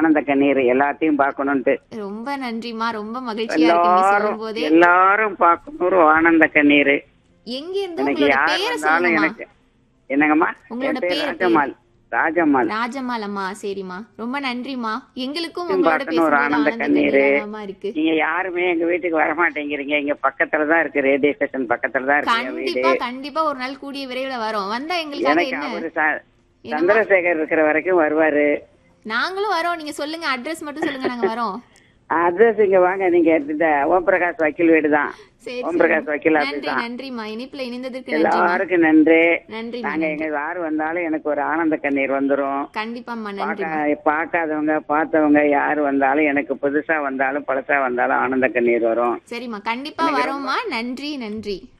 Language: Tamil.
ஆனந்த கண்ணீர் எல்லாத்தையும் பார்க்கணும்ட்டு ரொம்ப நன்றிமா ரொம்ப மகிழ்ச்சியா இருக்கு நீங்க எல்லாரும் சொல்லும் போதே எல்லாரும் பார்க்கணும் ஒரு ஆனந்த கண்ணீர் எங்க இருந்து எனக்கு உங்களோட யார் பேரை வந்தாலும் சொல்லுங்கம்மா எனக்கு என்னங்கம்மா உங்களோட என் பேர் பேர் ராஜம்மாள் ராஜம்மாள் ராஜம்மாள் அம்மா சரிம்மா ரொம்ப நன்றிமா எங்களுக்கும் நீங்க உங்களோட பார்க்கணும் ஒரு பேசும்போது ஆனந்த ஆனந்த கண்ணீரு. கண்ணீரமா இருக்கு நீங்க யாருமே எங்க வீட்டுக்கு வர மாட்டேங்கிறீங்க இங்க பக்கத்துல தான் இருக்கு ரேடியோ ஸ்டேஷன் பக்கத்துல தான் இருக்கு என் வீடு கண்டிப்பா கண்டிப்பா ஒரு நாள் கூடிய விரைவில் வரோம் வந்தா எங்களுக்காக எனக்கு என்ன அவரு ச- சந்திரசேகர் இருக்கிற வரைக்கும் வருவாரு நாங்களும் வரோம் நீங்க சொல்லுங்க அட்ரஸ் மட்டும் சொல்லுங்க நாங்க வரோம் அட்ரஸ் இங்க வாங்க நீங்க இந்த ஓம் பிரகாஷ் வக்கீல் வீடு தான் சரி ஓம் சரி. பிரகாஷ் வக்கீல் நன்றி ஆபீஸ் தான் நன்றிமா இனிப்புல இணைந்ததற்கு நன்றிமா எல்லாருக்கும் நன்றி நன்றிமா நாங்க எங்க யாரு வந்தாலும் எனக்கு ஒரு ஆனந்த கண்ணீர் வந்துரும் கண்டிப்பாம்மா நன்றி பார்க்க- பார்க்காதவங்க பார்த்தவங்க யாரு வந்தாலும் எனக்கு புதுசா வந்தாலும் பழசா வந்தாலும் ஆனந்த கண்ணீர் வரும் சரிம்மா கண்டிப்பா வரோம்மா நன்றி நன்றி